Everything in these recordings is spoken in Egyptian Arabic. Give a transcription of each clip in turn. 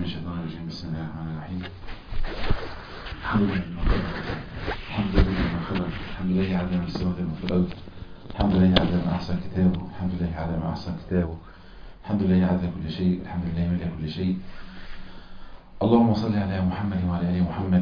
الشيطان الرجيم بسم الله الرحمن الرحيم الحمد لله الحمد لله ما خلق الحمد لله على ما السماوات وما في الأرض الحمد لله على ما أحسن كتابه الحمد لله على ما أحسن كتابه الحمد لله على كل شيء الحمد لله ملء كل شيء اللهم صل على محمد وعلى آل محمد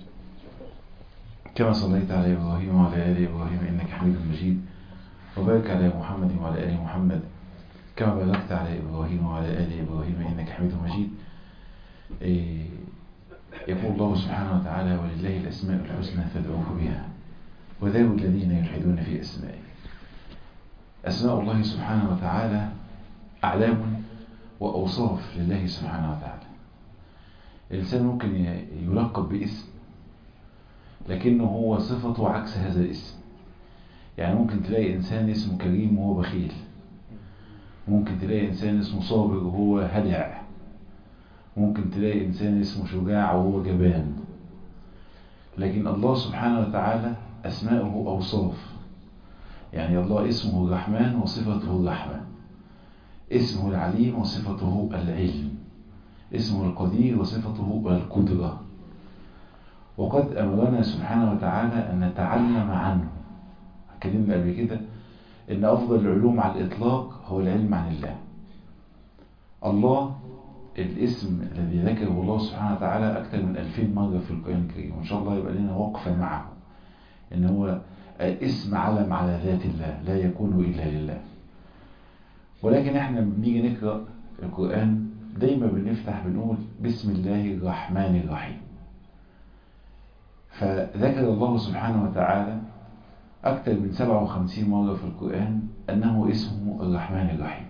كما صليت على إبراهيم وعلى آل إبراهيم إنك حميد مجيد وبارك على محمد وعلى آل محمد كما باركت على إبراهيم وعلى آل إبراهيم إنك حميد مجيد إيه يقول الله سبحانه وتعالى ولله الأسماء الحسنى فادعوه بها وذروا الذين يلحدون في أسمائه أسماء الله سبحانه وتعالى أعلام وأوصاف لله سبحانه وتعالى الإنسان ممكن يلقب باسم لكنه هو صفته عكس هذا الاسم يعني ممكن تلاقي إنسان اسمه كريم وهو بخيل ممكن تلاقي إنسان اسمه صابر وهو هدع ممكن تلاقي إنسان اسمه شجاع وهو جبان لكن الله سبحانه وتعالى أسماؤه أوصاف يعني الله اسمه الرحمن وصفته الرحمة اسمه العليم وصفته العلم اسمه القدير وصفته القدرة وقد أمرنا سبحانه وتعالى أن نتعلم عنه اتكلمنا قبل كده ان افضل العلوم على الاطلاق هو العلم عن الله الله الاسم الذي ذكره الله سبحانه وتعالى اكثر من 2000 مرة في القرآن الكريم وان شاء الله يبقى لنا وقفة معه ان هو اسم علم على ذات الله لا يكون الا لله ولكن احنا بنيجي نقرأ القرآن دايما بنفتح بنقول بسم الله الرحمن الرحيم فذكر الله سبحانه وتعالى أكثر من 57 مرة في القرآن أنه اسمه الرحمن الرحيم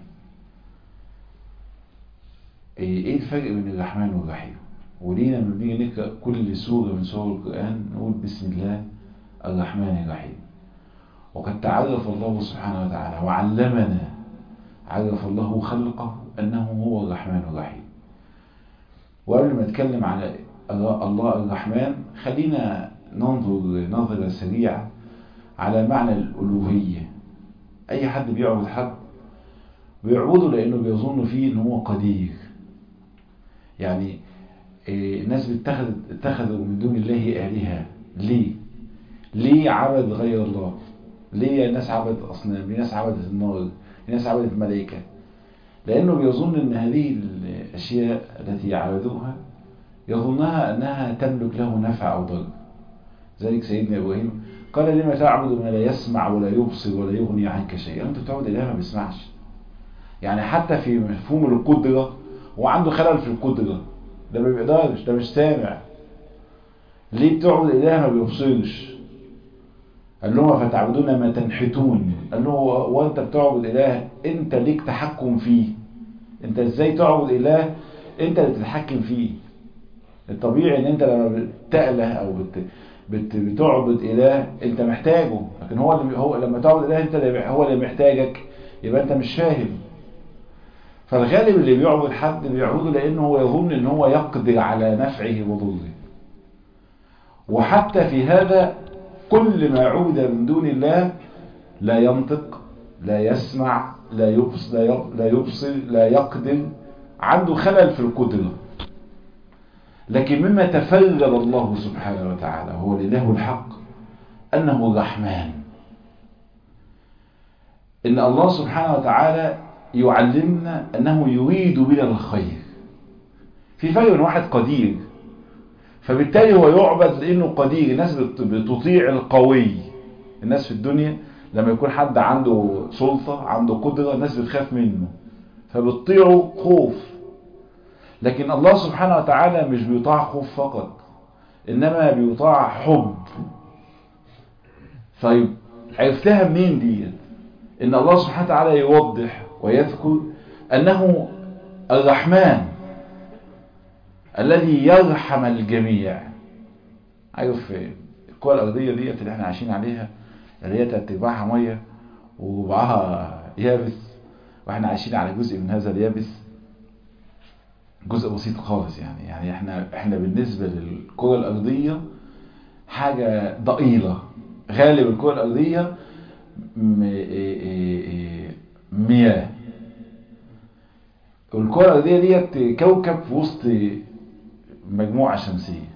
إيه الفرق بين الرحمن والرحيم وليه لما بنيجي نقرأ كل سورة من سور القرآن نقول بسم الله الرحمن الرحيم وقد تعرف الله سبحانه وتعالى وعلمنا عرف الله خلقه أنه هو الرحمن الرحيم وقبل ما نتكلم على الله الرحمن خلينا ننظر نظرة سريعة على معنى الألوهية أي حد بيعبد حد بيعبده لأنه بيظن فيه إن هو قدير يعني الناس بتتخذ اتخذوا من دون الله آلهة ليه؟ ليه عبد غير الله؟ ليه الناس عبدت أصنام؟ ليه الناس عبدت النار؟ ليه الناس عبدت الملائكة؟ لأنه بيظن أن هذه الأشياء التي عبدوها يظنها أنها تملك له نفع أو ضر ذلك سيدنا إبراهيم قال لما تعبد ما لا يسمع ولا يبصر ولا يغني عنك شيئا انت بتعبد اله ما بيسمعش يعني حتى في مفهوم القدرة هو عنده خلل في القدرة ده ما بيقدرش ده مش سامع ليه بتعبد اله ما بيبصرش قال لهم فتعبدون ما تنحتون قال له وانت بتعبد اله انت ليك تحكم فيه انت ازاي تعبد اله انت اللي تتحكم فيه الطبيعي ان انت لما بتأله او بت... بت... بتعبد اله انت محتاجه لكن هو اللي هو لما تعبد اله انت اللي هو اللي محتاجك يبقى انت مش فاهم فالغالب اللي بيعبد حد بيعبده لانه هو يظن ان هو يقدر على نفعه وضره وحتى في هذا كل ما عبد من دون الله لا ينطق لا يسمع لا يبصر لا يبصر لا يقدر عنده خلل في القدره لكن مما تفرد الله سبحانه وتعالى هو الإله الحق أنه الرحمن إن الله سبحانه وتعالى يعلمنا أنه يريد بنا الخير في فرق من واحد قدير فبالتالي هو يعبد لأنه قدير الناس بتطيع القوي الناس في الدنيا لما يكون حد عنده سلطة عنده قدرة الناس بتخاف منه فبتطيعه خوف لكن الله سبحانه وتعالى مش بيطاع خوف فقط انما بيطاع حب طيب عرفتها منين ديت ان الله سبحانه وتعالى يوضح ويذكر انه الرحمن الذي يرحم الجميع عارف الكرة الارضية ديت اللي احنا عايشين عليها اللي هي تلات ارباعها ميه وربعها يابس واحنا عايشين على جزء من هذا اليابس جزء بسيط خالص يعني يعني احنا احنا بالنسبة للكرة الأرضية حاجة ضئيلة غالب الكرة الأرضية مياه الكرة الأرضية ديت كوكب في وسط مجموعة شمسية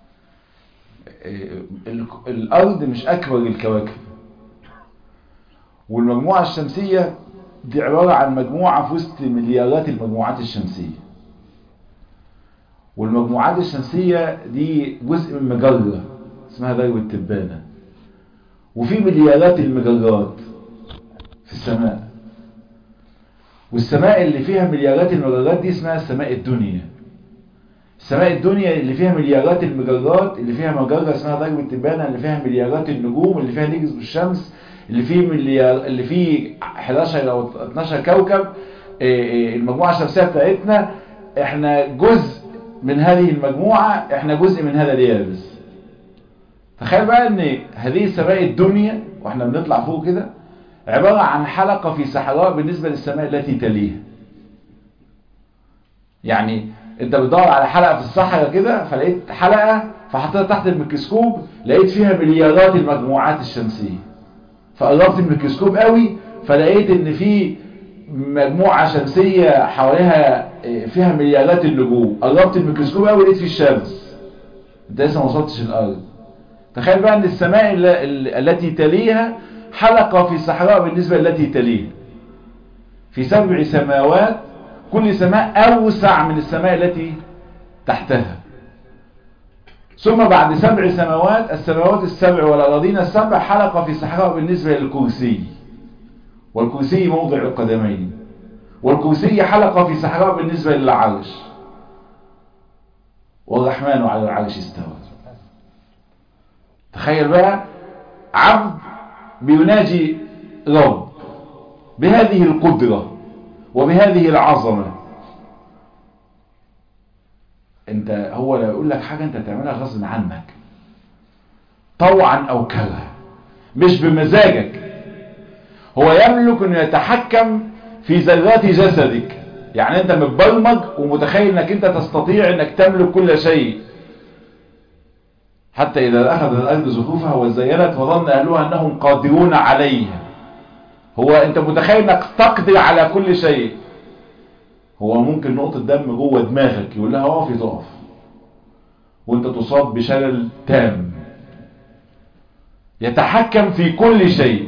الأرض مش أكبر الكواكب والمجموعة الشمسية دي عبارة عن مجموعة في وسط مليارات المجموعات الشمسية والمجموعات الشمسية دي جزء من مجرة اسمها درب التبانة وفي مليارات المجرات في السماء والسماء اللي فيها مليارات المجرات دي اسمها السماء الدنيا السماء الدنيا اللي فيها مليارات المجرات اللي فيها مجرة اسمها درب التبانة اللي فيها مليارات النجوم اللي فيها نجم الشمس اللي فيه مليار اللي فيه 11 او 12 كوكب المجموعة الشمسية بتاعتنا احنا جزء من هذه المجموعة احنا جزء من هذا اليابس تخيل بقى ان هذه السماء الدنيا واحنا بنطلع فوق كده عبارة عن حلقة في صحراء بالنسبة للسماء التي تليها يعني انت بتدور على حلقة في الصحراء كده فلقيت حلقة فحطيتها تحت الميكروسكوب لقيت فيها مليارات المجموعات الشمسية فقربت الميكروسكوب قوي فلقيت ان في مجموعة شمسية حواليها فيها مليارات النجوم قربت الميكروسكوب قوي لقيت في الشمس انت لسه ما وصلتش الارض تخيل بقى ان السماء التي تليها حلقة في الصحراء بالنسبة التي تليها في سبع سماوات كل سماء اوسع من السماء التي تحتها ثم بعد سبع سماوات السماوات السبع والأراضين السبع حلقة في صحراء بالنسبة للكرسي والكرسي موضع القدمين والكرسي حلقة في صحراء بالنسبة للعرش والرحمن على العرش استوى تخيل بقى عبد بيناجي رب بهذه القدرة وبهذه العظمة انت هو لا يقول لك حاجة انت تعملها غصب عنك طوعا او كره مش بمزاجك هو يملك انه يتحكم في ذرات جسدك يعني انت متبرمج ومتخيل انك انت تستطيع انك تملك كل شيء حتى اذا اخذ الارض زخرفها وزينت وظن اهلها انهم قادرون عليها هو انت متخيل انك تقدر على كل شيء هو ممكن نقطة دم جوه دماغك يقول لها اقفي تقف وانت تصاب بشلل تام يتحكم في كل شيء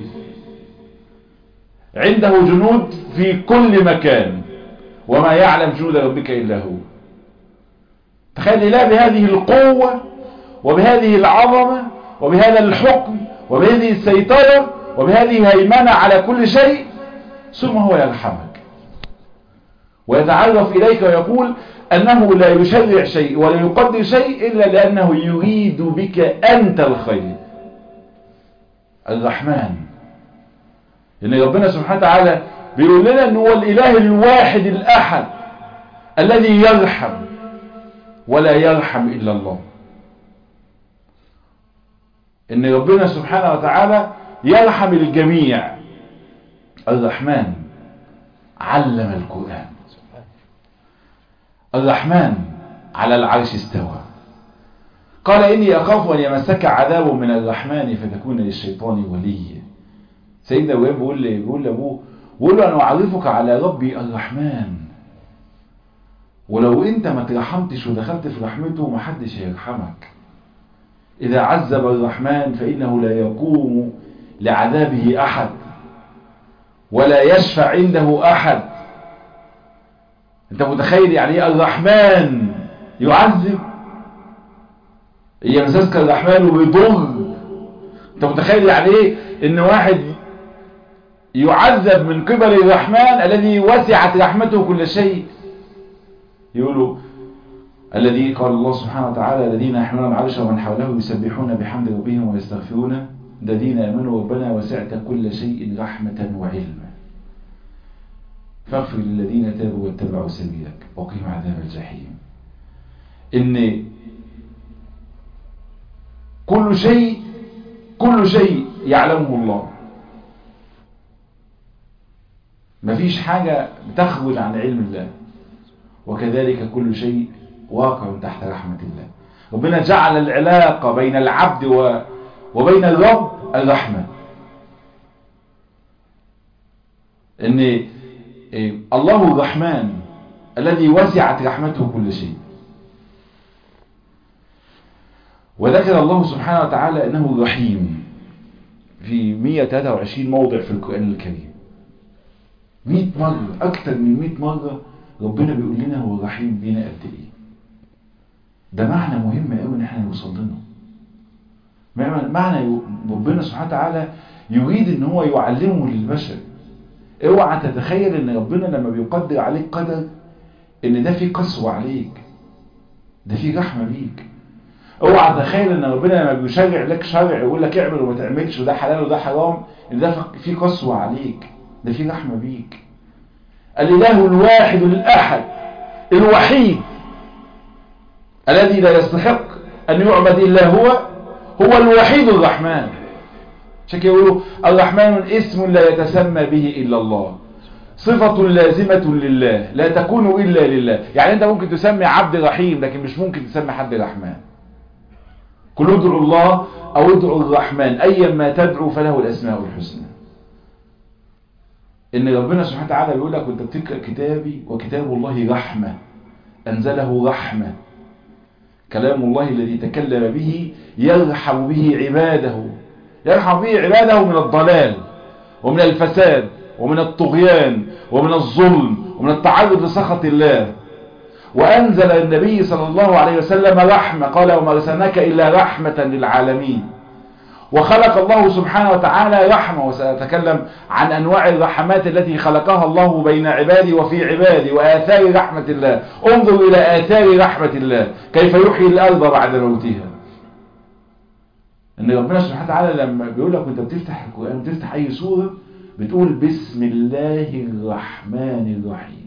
عنده جنود في كل مكان وما يعلم جنود ربك إلا هو تخيل الله بهذه القوة وبهذه العظمة وبهذا الحكم وبهذه السيطرة وبهذه الهيمنة على كل شيء ثم هو يرحمك ويتعرف إليك ويقول أنه لا يشرع شيء ولا يقدر شيء إلا لأنه يريد بك أنت الخير الرحمن إن ربنا سبحانه وتعالى بيقول لنا أنه هو الإله الواحد الأحد الذي يرحم ولا يرحم إلا الله إن ربنا سبحانه وتعالى يرحم الجميع الرحمن علم القرآن الرحمن على العرش استوى قال إني أخاف أن يمسك عذاب من الرحمن فتكون للشيطان وليا سيدنا ابراهيم بيقول لي بيقول لابوه بيقول له انا اعرفك على ربي الرحمن ولو انت ما ترحمتش ودخلت في رحمته ما حدش هيرحمك اذا عذب الرحمن فانه لا يقوم لعذابه احد ولا يشفع عنده احد انت متخيل يعني ايه الرحمن يعذب يمسسك الرحمن ويضر انت متخيل يعني ايه ان واحد يعذب من قبل الرحمن الذي وسعت رحمته كل شيء يقولوا الذي قال الله سبحانه وتعالى الذين يحملون العرش ومن حوله يسبحون بحمد ربهم ويستغفرون الذين امنوا ربنا وسعت كل شيء رحمة وعلما فاغفر للذين تابوا واتبعوا سبيلك وقهم عذاب الجحيم ان كل شيء كل شيء يعلمه الله مفيش حاجة بتخرج عن علم الله وكذلك كل شيء واقع تحت رحمة الله ربنا جعل العلاقة بين العبد و... وبين الرب الرحمة ان الله الرحمن الذي وسعت رحمته كل شيء وذكر الله سبحانه وتعالى أنه رحيم في 123 موضع في القرآن الكريم 100 مرة أكثر من 100 مرة ربنا بيقول لنا هو رحيم بينا قد إيه ده معنى مهم قوي ان احنا نوصل له معنى ربنا سبحانه وتعالى يريد ان هو يعلمه للبشر اوعى تتخيل ان ربنا لما بيقدر عليك قدر ان ده في قسوة عليك ده في رحمة بيك اوعى تتخيل ان ربنا لما بيشرع لك شرع يقول لك اعمل وما تعملش وده حلال وده حرام ان ده في قسوة عليك ده في رحمة بيك الاله الواحد الاحد الوحيد الذي لا يستحق أن يعبد إلا هو هو الوحيد الرحمن عشان كده يقولوا الرحمن اسم لا يتسمى به إلا الله صفة لازمة لله لا تكون إلا لله يعني أنت ممكن تسمي عبد رحيم لكن مش ممكن تسمي حد رحمن قل ادعوا الله أو ادعوا الرحمن أيا ما تدعو فله الأسماء الحسنى إن ربنا سبحانه وتعالى بيقول لك وأنت بتقرأ كتابي وكتاب الله رحمة أنزله رحمة كلام الله الذي تكلم به يرحم به عباده يرحم به عباده من الضلال ومن الفساد ومن الطغيان ومن الظلم ومن التعرض لسخط الله وأنزل النبي صلى الله عليه وسلم رحمة قال وما أرسلناك إلا رحمة للعالمين وخلق الله سبحانه وتعالى رحمة وسأتكلم عن أنواع الرحمات التي خلقها الله بين عبادي وفي عبادي وآثار رحمة الله انظر إلى آثار رحمة الله كيف يحيي الأرض بعد موتها إن ربنا سبحانه وتعالى لما بيقول لك وانت بتفتح القرآن بتفتح أي سورة بتقول بسم الله الرحمن الرحيم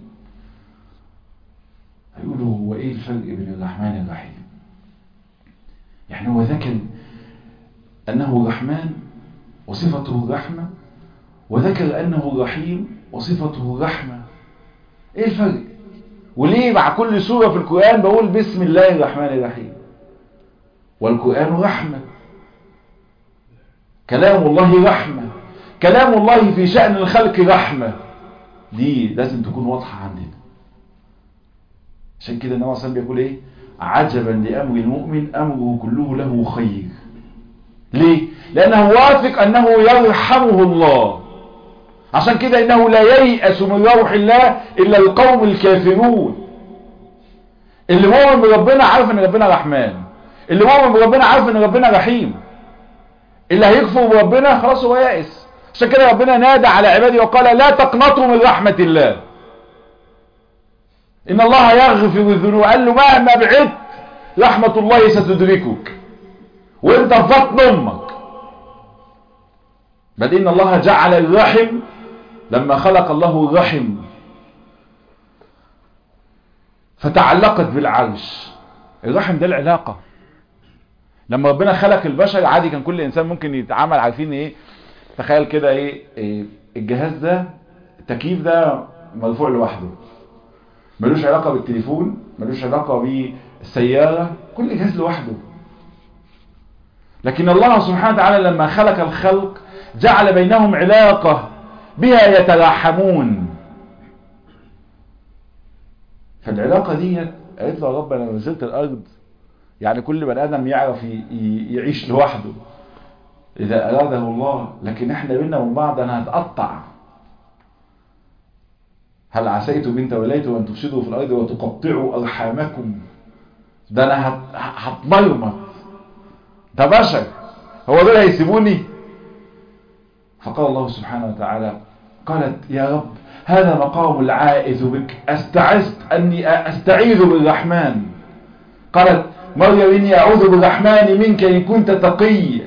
هيقولوا هو إيه الفرق بين الرحمن الرحيم يعني هو ذكر أنه رحمن وصفته رحمة وذكر أنه رحيم وصفته رحمة إيه الفرق وليه مع كل سورة في القرآن بقول بسم الله الرحمن الرحيم والقرآن رحمة كلام الله رحمة كلام الله في شأن الخلق رحمة دي لازم تكون واضحة عندنا عشان كده النبي صلى الله عليه وسلم بيقول ايه عجبا لأمر المؤمن أمره كله له خير ليه لأنه واثق أنه يرحمه الله عشان كده إنه لا ييأس من روح الله إلا القوم الكافرون اللي مؤمن بربنا عارف ان ربنا رحمن اللي مؤمن بربنا عارف ان ربنا رحيم اللي هيكفر بربنا خلاص هو يائس عشان كده ربنا نادى على عباده وقال لا تقنطوا من رحمة الله ان الله يغفر الذنوب قال له مهما بعدت رحمة الله ستدركك وانت في بطن امك بل ان الله جعل الرحم لما خلق الله الرحم فتعلقت بالعرش الرحم ده العلاقة لما ربنا خلق البشر عادي كان كل انسان ممكن يتعامل عارفين ايه تخيل كده ايه, إيه الجهاز ده التكييف ده مرفوع لوحده ملوش علاقة بالتليفون ملوش علاقة بالسيارة كل جهاز لوحده لكن الله سبحانه وتعالى لما خلق الخلق جعل بينهم علاقة بها يتلاحمون فالعلاقة دي قالت له يا رب انا نزلت الارض يعني كل بني ادم يعرف يعيش لوحده اذا اراده الله لكن احنا بينا وبين بعض انا هتقطع هل عسيتم ان توليتم ان تفسدوا في الارض وتقطعوا ارحامكم ده انا هتمرمط ده بشر هو دول هيسيبوني فقال الله سبحانه وتعالى قالت يا رب هذا مقام العائذ بك استعذت اني استعيذ بالرحمن قالت مريم اني اعوذ بالرحمن منك ان كنت تقي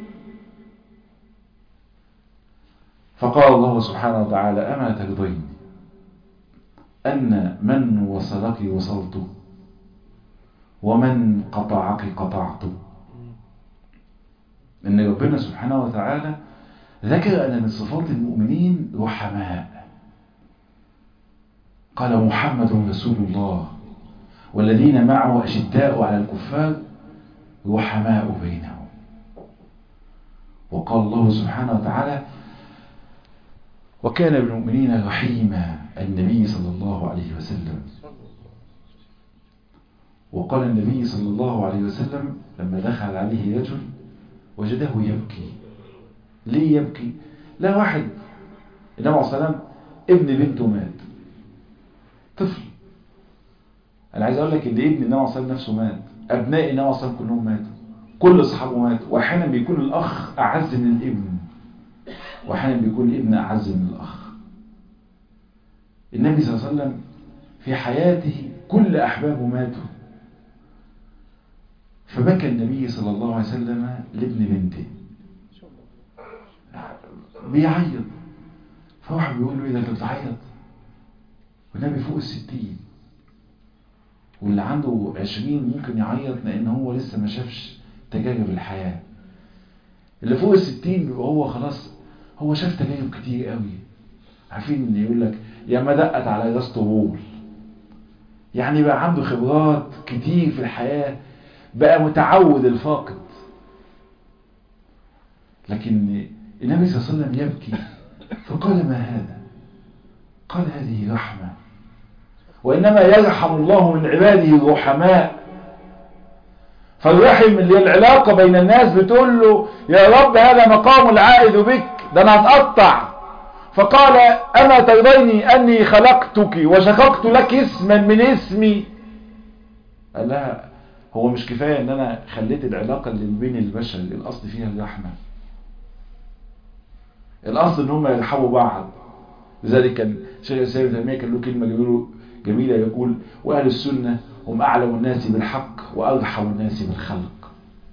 فقال الله سبحانه وتعالى اما ترضين ان من وصلك وصلته ومن قطعك قطعته ان ربنا سبحانه وتعالى ذكر ان من صفات المؤمنين رحماء قال محمد رسول الله والذين معه أشداء على الكفار رحماء بينهم وقال الله سبحانه وتعالى وكان بالمؤمنين رحيما النبي صلى الله عليه وسلم وقال النبي صلى الله عليه وسلم لما دخل عليه رجل وجده يبكي ليه يبكي لا واحد النبي عليه السلام ابن بنته مات طفل انا عايز اقول لك ان ابن النبي عليه السلام نفسه مات ابناء النبي عليه السلام كلهم ماتوا كل اصحابه ماتوا واحيانا بيكون الاخ اعز من الابن واحيانا بيكون الابن اعز من الاخ النبي صلى الله عليه وسلم في حياته كل احبابه ماتوا فبكى النبي صلى الله عليه وسلم لابن بنته بيعيط فواحد بيقول له ايه ده انت بتعيط والنبي فوق الستين واللي عنده عشرين ممكن يعيط لان هو لسه ما شافش تجارب الحياة اللي فوق الستين بيبقى هو خلاص هو شاف تجارب كتير قوي عارفين ان يقول لك يا ما دقت على راس طبول يعني بقى عنده خبرات كتير في الحياة بقى متعود الفاقد لكن النبي صلى الله عليه وسلم يبكي فقال ما هذا قال هذه رحمة وإنما يرحم الله من عباده الرحماء فالرحم اللي العلاقة بين الناس بتقول له يا رب هذا مقام العائد بك ده أنا هتقطع فقال أما ترضيني أني خلقتك وشققت لك اسما من اسمي قال لها هو مش كفاية ان انا خليت العلاقة اللي بين البشر الاصل فيها الرحمة الاصل ان هم يرحموا بعض لذلك كان شيخ الاسلام ابن تيميه كان له كلمه جميله جميله يقول واهل السنه هم اعلم الناس بالحق وارحم الناس بالخلق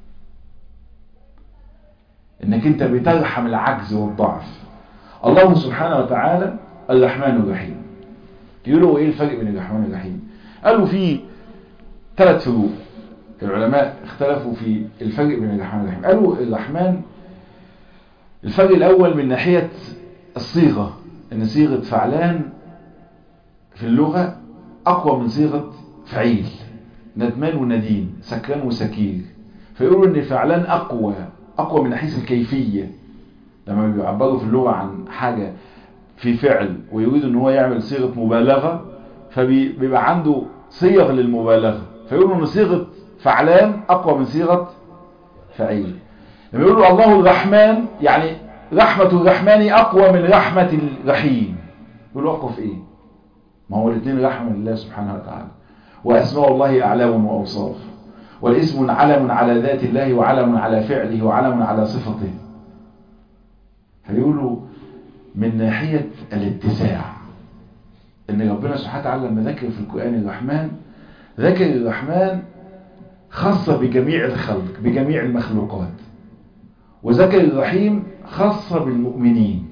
انك انت بترحم العجز والضعف الله سبحانه وتعالى الرحمن الرحيم يقولوا ايه الفرق بين الرحمن والرحيم قالوا في ثلاث فروق العلماء اختلفوا في الفرق بين الرحمن والرحيم قالوا الرحمن الفرق الأول من ناحية الصيغة ان صيغة فعلان في اللغة أقوى من صيغة فعيل ندمان وندين سكران وسكير فيقولوا ان فعلان أقوى أقوى من حيث الكيفية لما بيعبروا في اللغة عن حاجة في فعل ويريد ان هو يعمل صيغة مبالغة فبيبقى عنده صيغ للمبالغة فيقولوا ان صيغة فعلان أقوى من صيغة فعيل لما يقولوا الله الرحمن يعني رحمة الرحمن أقوى من رحمة الرحيم يقولوا أقوى في إيه ما هو الاثنين رحمة لله سبحانه وتعالى وأسماء الله أعلام وأوصاف والاسم علم على ذات الله وعلم على فعله وعلم على صفته فيقولوا من ناحية الاتساع ان ربنا سبحانه وتعالى لما ذكر في القرآن الرحمن ذكر الرحمن خاصة بجميع الخلق بجميع المخلوقات وذكر الرحيم خاصة بالمؤمنين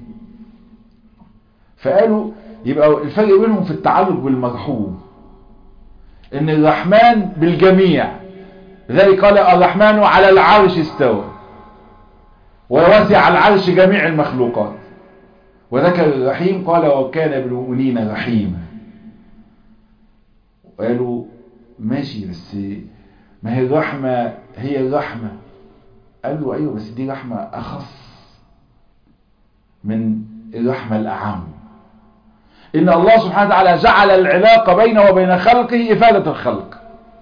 فقالوا يبقى الفرق بينهم في التعلق بالمرحوم ان الرحمن بالجميع ذلك قال الرحمن على العرش استوى ووسع العرش جميع المخلوقات وذكر الرحيم قال وكان بالمؤمنين رحيما وقالوا ماشي بس ما هي الرحمة هي الرحمة قال له ايوه بس دي رحمة اخص من الرحمة الاعم ان الله سبحانه وتعالى جعل العلاقة بينه وبين خلقه افادة الخلق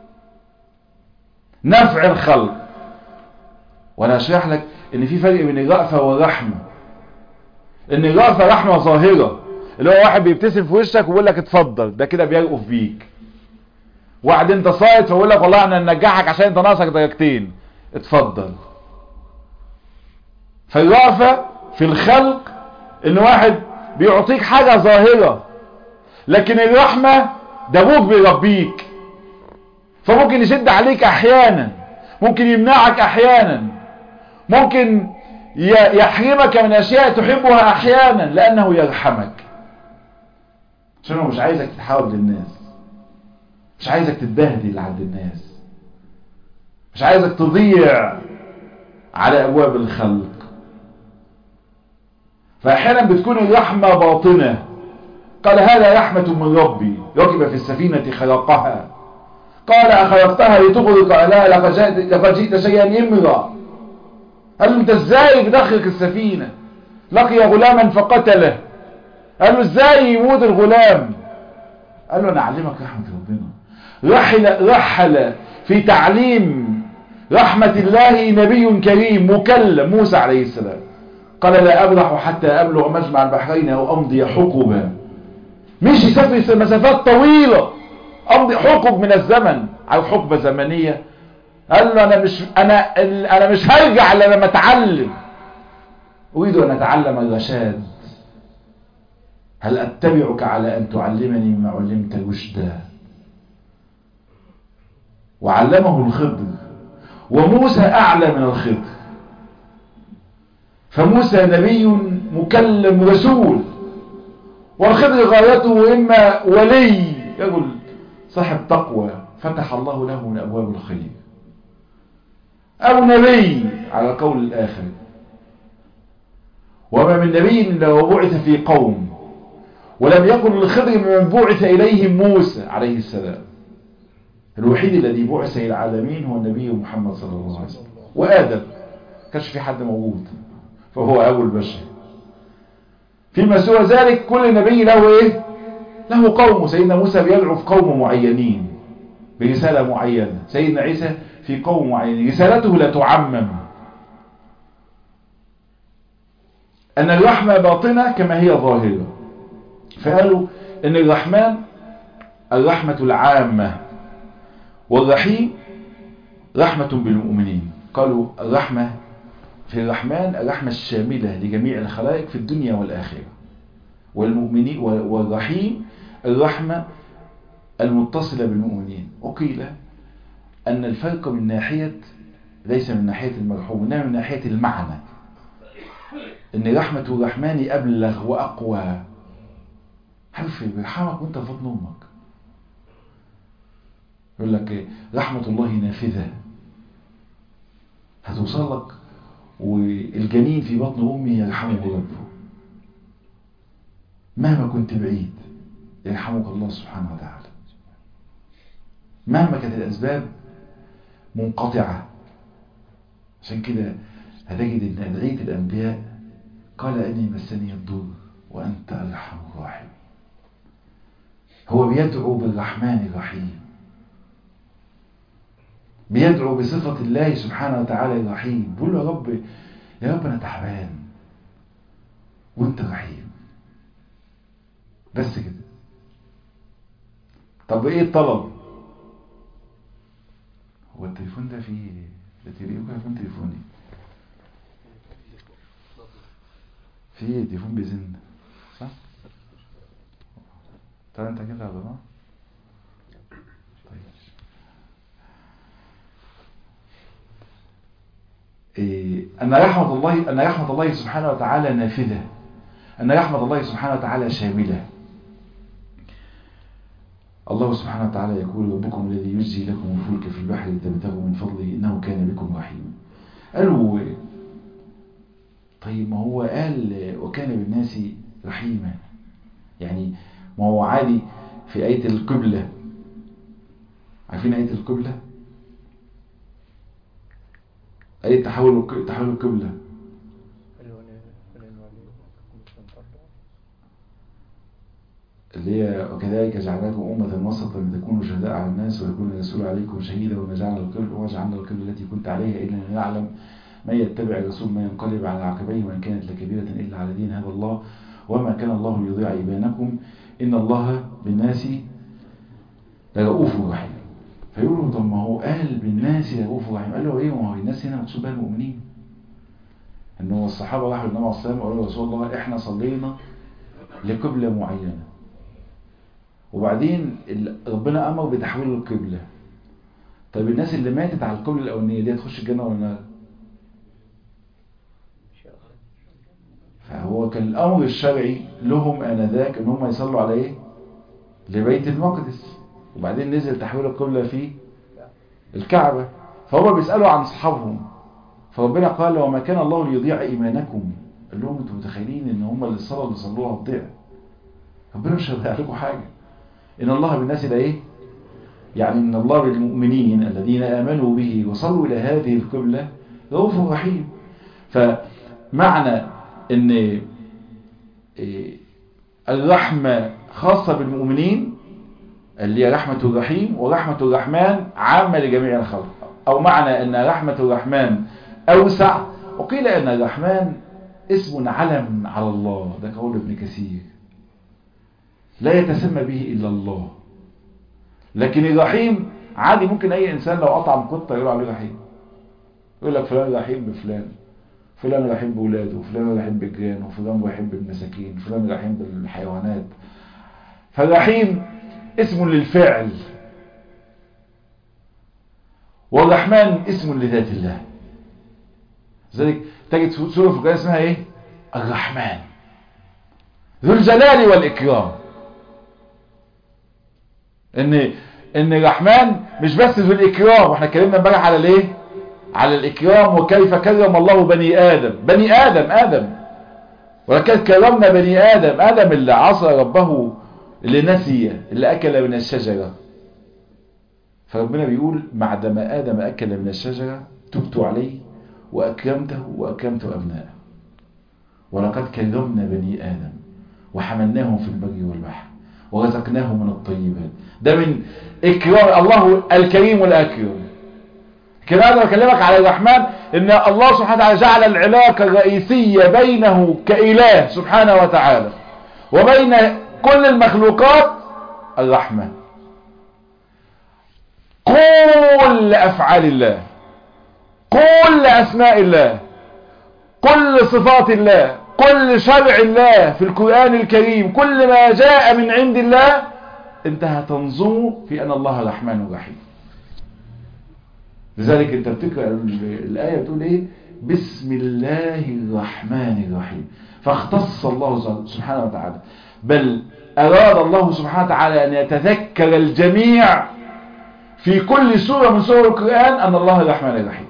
نفع الخلق وانا اشرح لك ان في فرق بين الرأفة والرحمة ان الرأفة رحمة ظاهرة اللي هو واحد بيبتسم في وشك ويقول لك اتفضل ده كده بيرقف بيك واحد انت صايد فيقول لك والله انا ننجحك عشان انت ناقصك درجتين اتفضل فالرأفة في الخلق ان واحد بيعطيك حاجة ظاهرة لكن الرحمة ده ابوك بيربيك فممكن يشد عليك احيانا ممكن يمنعك احيانا ممكن يحرمك من اشياء تحبها احيانا لانه يرحمك عشان هو مش عايزك تحاول للناس مش عايزك تتبهدل عند الناس مش عايزك تضيع على ابواب الخلق فاحيانا بتكون الرحمة باطنة قال هذا رحمة من ربي ركب في السفينة خلقها قال أخلقتها لتغرق لا لقد جئت شيئا يمرا قال له انت ازاي بتخرق السفينة لقي غلاما فقتله قال له ازاي يموت الغلام قال له انا اعلمك رحمة ربنا رحل, رحل في تعليم رحمة الله نبي كريم مكلم موسى عليه السلام قال لا أبرح حتى أبلغ مجمع البحرين أو أمضي حقبا مش يسافر مسافات طويلة أمضي حقب من الزمن أو حقبة زمنية قال له أنا مش أنا أنا مش هرجع إلا لما أتعلم أريد أن أتعلم الرشاد هل أتبعك على أن تعلمني مما علمت رشدا وعلمه الخضر وموسى أعلى من الخضر فموسى نبي مكلم رسول والخضر غايته إما ولي رجل صاحب تقوى فتح الله له من أبواب الخير أو نبي على قول الآخر وما من نبي إلا وبعث في قوم ولم يكن الخضر ممن بعث إليهم موسى عليه السلام الوحيد الذي بعث إلى العالمين هو النبي محمد صلى الله عليه وسلم وآدم كانش في حد موجود فهو أبو البشر فيما سوى ذلك كل نبي له إيه له قوم سيدنا موسى بيدعو في قوم معينين برسالة معينة سيدنا عيسى في قوم معينين رسالته لا تعمم أن الرحمة باطنة كما هي ظاهرة فقالوا أن الرحمن الرحمة العامة والرحيم رحمة بالمؤمنين قالوا الرحمة في الرحمن الرحمة الشاملة لجميع الخلائق في الدنيا والآخرة والمؤمنين والرحيم الرحمة المتصلة بالمؤمنين وقيل أن الفرق من ناحية ليس من ناحية المرحوم إنما من ناحية المعنى إن رحمة الرحمن أبلغ وأقوى حرف بيرحمك وانت في بطن أمك يقول لك رحمة الله نافذة هتوصل لك والجنين في بطن أمي يرحمه ربه مهما كنت بعيد يرحمك الله سبحانه وتعالى مهما كانت الأسباب منقطعة عشان كده هتجد ان أدعية الأنبياء قال أني مسني الضر وأنت أرحم الراحمين هو بيدعو بالرحمن الرحيم بيدعو بصفة الله سبحانه وتعالى الرحيم بيقول له يا رب يا رب أنا تعبان وأنت رحيم بس كده طب إيه الطلب هو التليفون ده فيه بتريقه يكون تليفوني في تليفون بيزن صح طب انت كده يا جماعه طيب إيه ان رحمه الله ان رحمه الله سبحانه وتعالى نافذه ان رحمه الله سبحانه وتعالى شامله الله سبحانه وتعالى يقول ربكم الذي يجزي لكم الفلك في البحر لتبتغوا من فضله إنه كان بكم رحيما قالوا طيب ما هو قال وكان بالناس رحيما يعني ما هو عادي في آية القبلة عارفين آية القبلة آية تحول تحول القبلة اللي هي وكذلك جعلناكم أمة وسطا لتكونوا شهداء على الناس ويكون الرسول عليكم شهيدا وجعلنا القبلة وجعلنا القبلة التي كنت عليها إلا أن نعلم من يتبع الرسول ما ينقلب على عقبيه وإن كانت لكبيرة إلا على دين هذا الله وما كان الله ليضيع إيمانكم إن الله بالناس لرؤوف رحيم فيقولوا طب ما هو قال بالناس رؤوف رحيم قال له إيه ما هو الناس هنا مقصود بها المؤمنين إنه الصحابة راحوا للنبي عليه الصلاة والسلام وقالوا رسول الله إحنا صلينا لقبلة معينة وبعدين ربنا امر بتحويل القبلة طيب الناس اللي ماتت على القبلة الاولانية دي هتخش الجنة ولا النار فهو كان الامر الشرعي لهم انذاك ان هم يصلوا على ايه لبيت المقدس وبعدين نزل تحويل القبلة في الكعبة فهم بيسألوا عن اصحابهم فربنا قال وما كان الله ليضيع ايمانكم قال لهم انتم متخيلين ان هم اللي الصلاة اللي صلوها تضيع ربنا مش هيضيع لكم حاجة إن الله بالناس لا إيه يعني إن الله بالمؤمنين الذين آمنوا به وصلوا إلى هذه القبلة رؤوف رحيم فمعنى إن إيه الرحمة خاصة بالمؤمنين اللي هي رحمة الرحيم ورحمة الرحمن عامة لجميع الخلق أو معنى أن رحمة الرحمن أوسع وقيل أن الرحمن اسم علم على الله ده قول ابن كثير لا يتسمى به إلا الله لكن الرحيم عادي ممكن أي إنسان لو أطعم قطة يقول عليه رحيم يقول لك فلان رحيم بفلان فلان رحيم بولاده وفلان رحيم بالجيران وفلان رحيم بالمساكين وفلان رحيم بالحيوانات فالرحيم اسم للفعل والرحمن اسم لذات الله لذلك تجد سورة في القرآن اسمها ايه الرحمن ذو الجلال والإكرام ان ان الرحمن مش بس ذو الإكرام واحنا اتكلمنا امبارح على الايه على الإكرام وكيف كرم الله بني آدم بني آدم آدم ولكن كرمنا بني آدم آدم اللي عصى ربه اللي نسي اللي أكل من الشجرة فربنا بيقول بعدما آدم أكل من الشجرة تبت عليه وأكرمته وأكرمت أبنائه ولقد كرمنا بني آدم وحملناهم في البر والبحر ورزقناهم من الطيبات ده من إكرام الله الكريم الأكرم كده أنا بكلمك على الرحمن إن الله سبحانه وتعالى جعل العلاقة الرئيسية بينه كإله سبحانه وتعالى وبين كل المخلوقات الرحمة كل أفعال الله كل أسماء الله كل صفات الله كل شرع الله في القرآن الكريم كل ما جاء من عند الله انتهى تنظمه في أن الله رحمن رحيم لذلك انت بتقرأ الآية بتقول ايه بسم الله الرحمن الرحيم فاختص الله سبحانه وتعالى بل أراد الله سبحانه وتعالى أن يتذكر الجميع في كل سورة من سور القرآن أن الله الرحمن الرحيم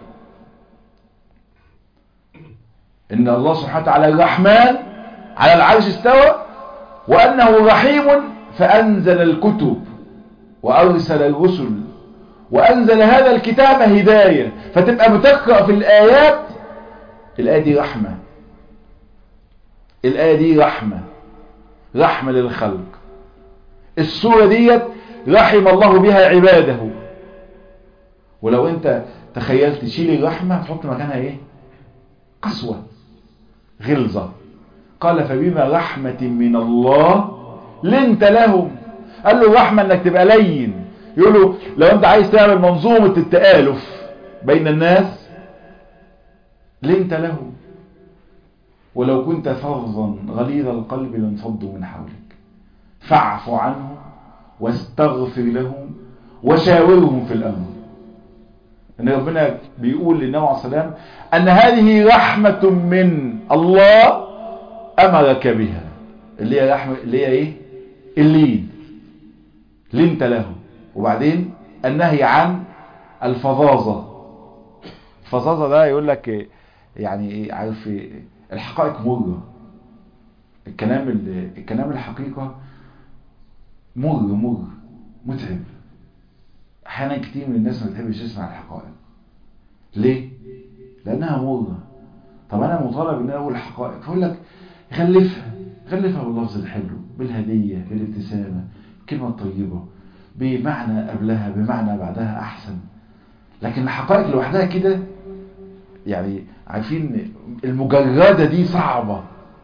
إن الله سبحانه وتعالى الرحمن على العرش استوى وأنه رحيم فأنزل الكتب وأرسل الرسل وأنزل هذا الكتاب هداية فتبقى بتقرأ في الآيات الآية دي رحمة الآية دي رحمة رحمة للخلق السورة ديت رحم الله بها عباده ولو انت تخيلت تشيل الرحمة تحط مكانها ايه قسوة غلظة قال فبما رحمة من الله لنت لهم قال له الرحمة انك تبقى لين يقول له لو انت عايز تعمل منظومة التآلف بين الناس لنت لهم ولو كنت فظا غليظ القلب لانفضوا من حولك فاعف عنهم واستغفر لهم وشاورهم في الأمر ان ربنا بيقول للنبي عليه السلام ان هذه رحمة من الله امرك بها اللي هي رحمة اللي هي ايه اللين لنت له وبعدين النهي عن الفظاظة الفظاظة ده يقول لك يعني ايه عارف إيه الحقائق مرة الكلام الكلام الحقيقة مر مر متعب احيانا كتير من الناس ما بتحبش تسمع الحقائق ليه لانها مرة طب انا مطالب ان انا اقول الحقائق فاقول لك غلفها غلفها باللفظ الحلو بالهدية بالابتسامة بالكلمة الطيبة بمعنى قبلها بمعنى بعدها احسن لكن الحقائق لوحدها كده يعني عارفين المجردة دي صعبة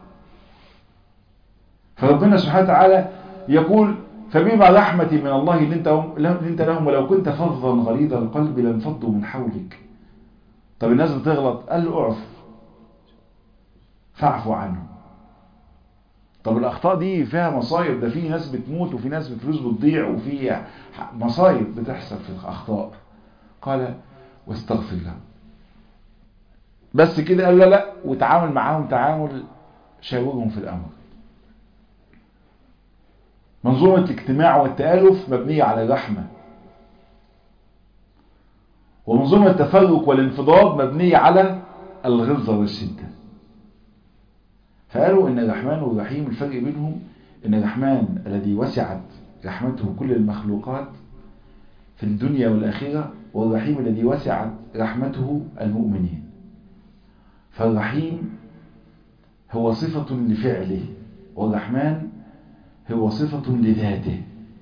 فربنا سبحانه وتعالى يقول فبما رحمة من الله لنت لهم ولو كنت فظا غليظ القلب لانفضوا من حولك طب الناس بتغلط قال له اعف فاعفوا عنهم طب الاخطاء دي فيها مصايب ده في ناس بتموت وفي ناس بفلوس بتضيع وفي مصايب بتحصل في الاخطاء قال واستغفر لهم بس كده قال لا لا وتعامل معاهم تعامل شاورهم في الامر منظومة الاجتماع والتآلف مبنية على الرحمة ومنظومة التفرق والانفضاض مبنية على الغلظة والشدة فقالوا ان الرحمن والرحيم الفرق بينهم ان الرحمن الذي وسعت رحمته كل المخلوقات في الدنيا والآخرة والرحيم الذي وسعت رحمته المؤمنين فالرحيم هو صفة لفعله والرحمن هو صفة لذاته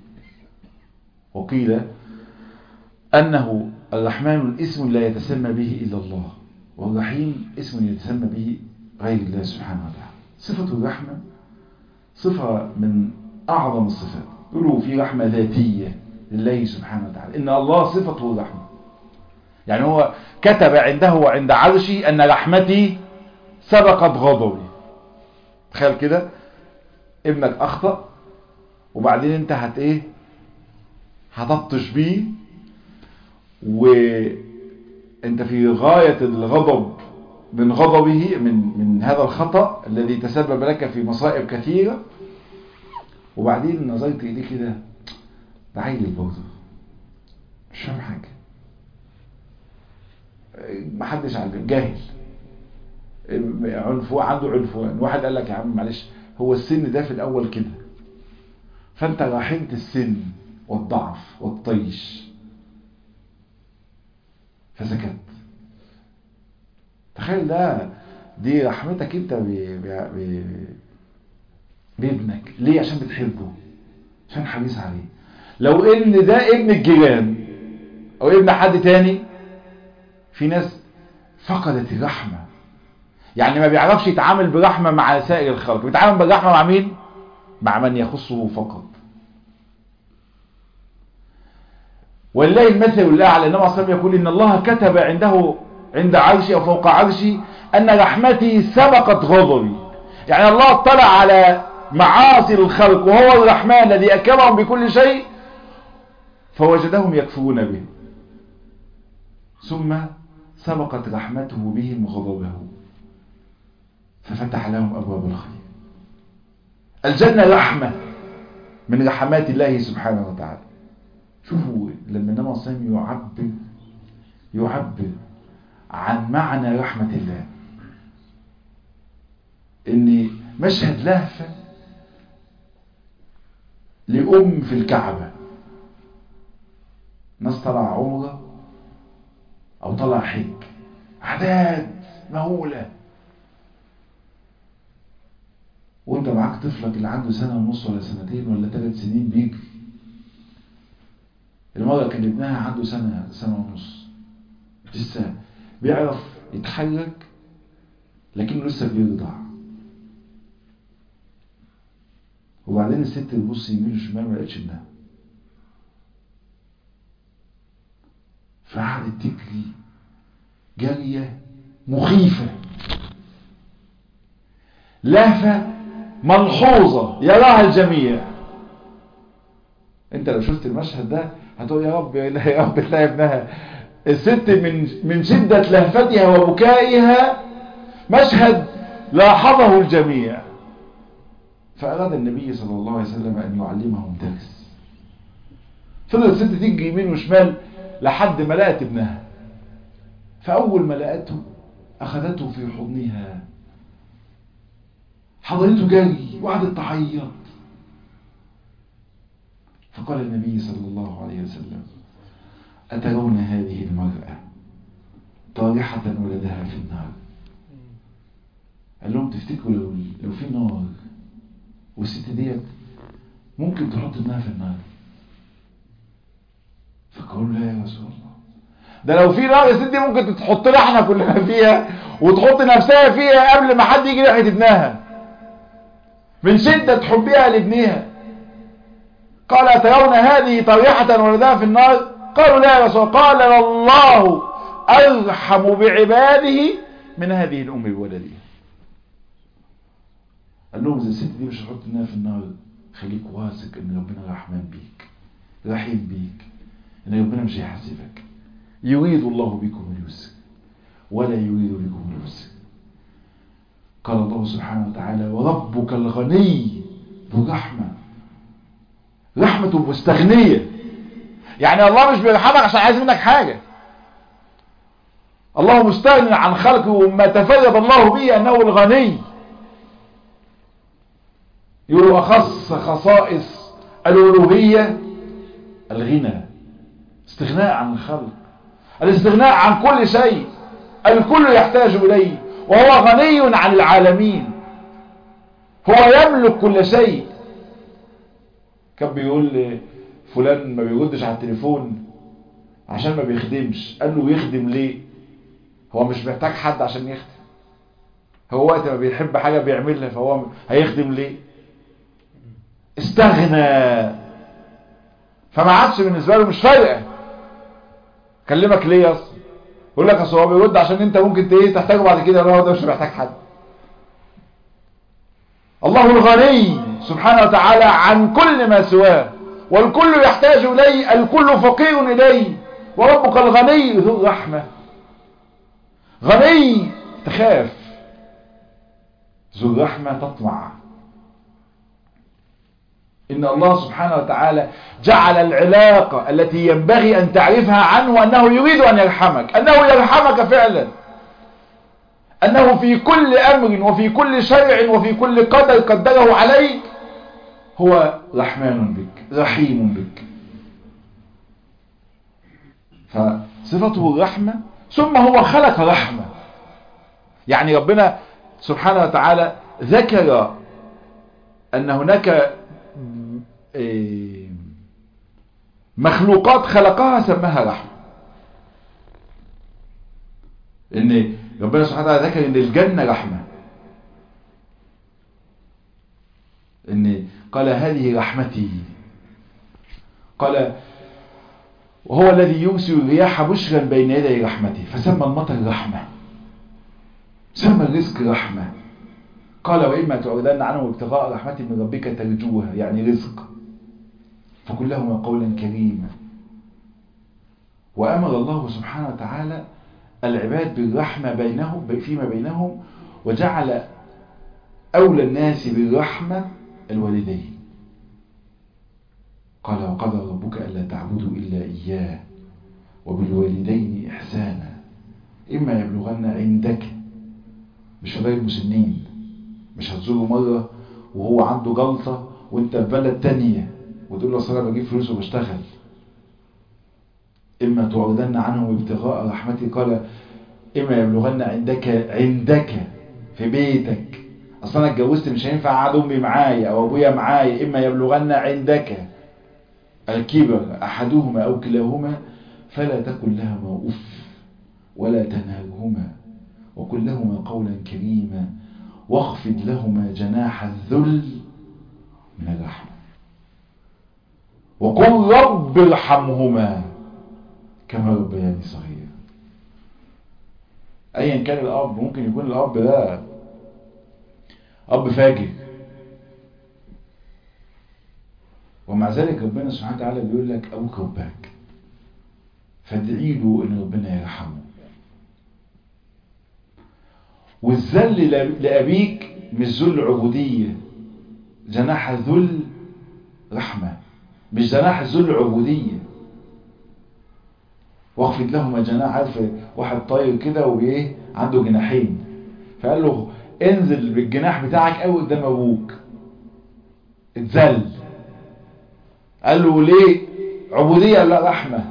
وقيل أنه الرحمن الاسم لا يتسمى به إلا الله والرحيم اسم يتسمى به غير الله سبحانه وتعالى صفة الرحمة صفة من أعظم الصفات يقولوا في رحمة ذاتية لله سبحانه وتعالى إن الله صفته الرحمة يعني هو كتب عنده وعند عرشي أن رحمتي سبقت غضبي تخيل كده ابنك أخطأ وبعدين انت هت ايه هتبطش بيه وانت في غاية الغضب من غضبه من من هذا الخطأ الذي تسبب لك في مصائب كثيرة وبعدين نظرت إليه كده ده عيل برضه مش فاهم حاجة محدش عارف جاهل عنف عنده عنفوان واحد قال لك يا عم معلش هو السن ده في الأول كده فأنت رحمت السن والضعف والطيش فسكت تخيل ده دي رحمتك انت ب... ب... ب... بابنك ليه عشان بتحبه عشان حريص عليه لو ان ده ابن الجيران او ابن حد تاني في ناس فقدت الرحمة يعني ما بيعرفش يتعامل برحمة مع سائر الخلق بيتعامل بالرحمة مع مين مع من يخصه فقط ولله المثل الأعلى إنما صلى يقول إن الله كتب عنده عند عرشي أو فوق عرشي أن رحمتي سبقت غضبي يعني الله اطلع على معاصي الخلق وهو الرحمن الذي أكرمهم بكل شيء فوجدهم يكفرون به ثم سبقت رحمته بهم غضبه ففتح لهم أبواب الخير الجنة رحمة من رحمات الله سبحانه وتعالى شوفوا لما النبي صلى الله عليه يعبر يعبر عن معنى رحمة الله ان مشهد لهفة لأم في الكعبة ناس طلع عمرة أو طلع حج عداد مهولة وانت معاك طفلك اللي عنده سنة ونص ولا سنتين ولا ثلاث سنين بيجري المرة كان ابنها عنده سنة سنة ونص لسه بيعرف يتحرك لكنه لسه بيرضع وبعدين الست تبص يمين وشمال ما لقتش ابنها فقعدت تجري جارية مخيفة لهفة ملحوظة يراها الجميع انت لو شفت المشهد ده هتقول يا رب يا رب تلاقي ابنها الست من من شدة لهفتها وبكائها مشهد لاحظه الجميع فأراد النبي صلى الله عليه وسلم أن يعلمهم درس فضلت الست تيجي يمين وشمال لحد ما لقت ابنها فأول ما لقته أخذته في حضنها حضنته جري وقعدت تعيط فقال النبي صلى الله عليه وسلم أترون هذه المرأة طارحة ولدها في النار قال لهم تفتكروا لو, لو في نار والست ديت ممكن تحط ابنها في النار فقالوا لا يا رسول الله ده لو في نار الست دي ممكن تحط احنا كلنا فيها وتحط نفسها فيها قبل ما حد يجي ناحيه ابنها من شدة حبها لابنها قال أترون هذه طريحة ولدها في النار قالوا لا يا رسول قال الله أرحم بعباده من هذه الأم بولدها قال لهم إذا الست دي مش هتحط ابنها في النار خليك واثق ان ربنا رحمن بيك رحيم بيك ان ربنا مش هيحاسبك يريد الله بكم اليسر ولا يريد بكم اليسر قال الله سبحانه وتعالى وربك الغني ذو رحمة رحمة مستغنية يعني الله مش بيرحمك عشان عايز منك حاجة الله مستغني عن خلقه وما تفرد الله به أنه الغني يقولوا أخص خصائص الألوهية الغنى استغناء عن الخلق الاستغناء عن كل شيء الكل يحتاج إليه وهو غني عن العالمين هو يملك كل شيء كان بيقول فلان ما بيردش على التليفون عشان ما بيخدمش قال له بيخدم ليه هو مش محتاج حد عشان يخدم هو وقت ما بيحب حاجة بيعملها فهو هيخدم ليه استغنى فما عادش بالنسبة له مش فارقة كلمك ليه اصلا يقول لك اصل هو بيرد عشان انت ممكن ايه تحتاجه بعد كده هو ده مش محتاج حد الله الغني سبحانه وتعالى عن كل ما سواه والكل يحتاج اليه الكل فقير اليه وربك الغني ذو الرحمه غني تخاف ذو الرحمه تطمع إن الله سبحانه وتعالى جعل العلاقة التي ينبغي أن تعرفها عنه أنه يريد أن يرحمك أنه يرحمك فعلا أنه في كل أمر وفي كل شرع وفي كل قدر قدره عليك هو رحمن بك رحيم بك فصفته الرحمة ثم هو خلق رحمة يعني ربنا سبحانه وتعالى ذكر أن هناك مخلوقات خلقها سماها رحمة ان ربنا سبحانه وتعالى ذكر ان الجنة رحمة ان قال هذه رحمتي قال وهو الذي يرسل الرياح بشرا بين يدي رحمته فسمى المطر رحمة سمى الرزق رحمة قال وإما تعرضن عنهم ابتغاء رحمة من ربك ترجوها يعني رزق فقل لهما قولا كريما وأمر الله سبحانه وتعالى العباد بالرحمة بينهم فيما بينهم وجعل أولى الناس بالرحمة الوالدين قال وقضى ربك ألا تعبدوا إلا إياه وبالوالدين إحسانا إما يبلغن عندك مش فضايل مسنين مش هتزوره مرة وهو عنده جلطة وانت في بلد تانية وتقول له اصل انا بجيب فلوس وبشتغل اما تعرضن عنهم ابتغاء رحمتي قال اما يبلغن عندك عندك في بيتك اصل انا اتجوزت مش هينفع اقعد امي معايا او ابويا معايا اما يبلغن عندك الكبر احدهما او كلاهما فلا تكن لهما اف ولا تنهرهما وقل لهما قولا كريما واخفض لهما جناح الذل من الرحمة وقل رب ارحمهما كما ربياني صغير ايا كان الاب ممكن يكون الاب ده اب فاجر ومع ذلك ربنا سبحانه وتعالى بيقول لك ابوك رباك فادعي له ان ربنا يرحمه والذل لأبيك مش ذل عبودية جناح ذل رحمة مش جناح ذل عبودية واخفض لهما جناح عارف واحد طاير كده وبايه عنده جناحين فقال له انزل بالجناح بتاعك قوي قدام ابوك اتذل قال له ليه عبودية لا رحمة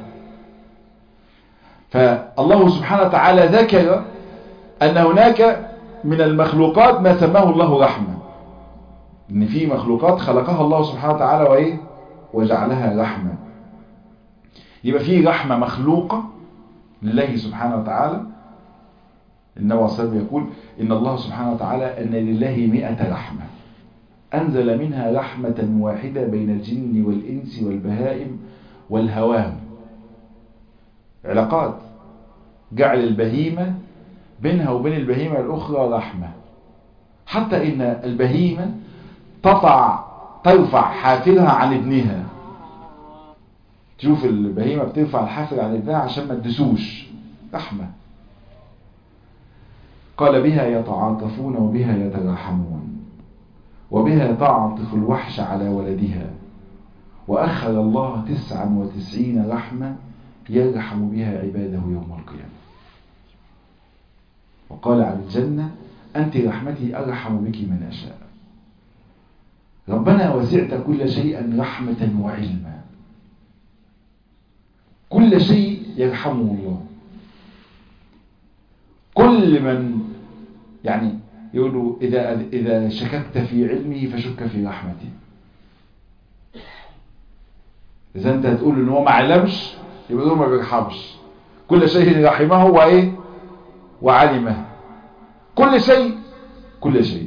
فالله سبحانه وتعالى ذكر أن هناك من المخلوقات ما سماه الله رحمة إن في مخلوقات خلقها الله سبحانه وتعالى وإيه وجعلها رحمة يبقى في رحمة مخلوقة لله سبحانه وتعالى النبي صلى الله عليه وسلم يقول إن الله سبحانه وتعالى أن لله مئة رحمة أنزل منها رحمة واحدة بين الجن والإنس والبهائم والهوام علاقات جعل البهيمة بينها وبين البهيمة الأخرى رحمة حتى إن البهيمة تطع ترفع حافرها عن ابنها تشوف البهيمة بترفع الحافر عن ابنها عشان ما تدسوش رحمة قال بها يتعاطفون وبها يتراحمون وبها تعطف الوحش على ولدها وأخر الله تسعا وتسعين رحمة يرحم بها عباده يوم القيامة وقال عن الجنة أنت رحمتي أرحم بك من أشاء ربنا وسعت كل شيء رحمة وعلما كل شيء يرحمه الله كل من يعني يقولوا إذا, إذا شككت في علمه فشك في رحمته اذا انت هتقول ان هو ما علمش يبقى هو ما بيرحمش كل شيء رحمه وايه وعلمه كل شيء كل شيء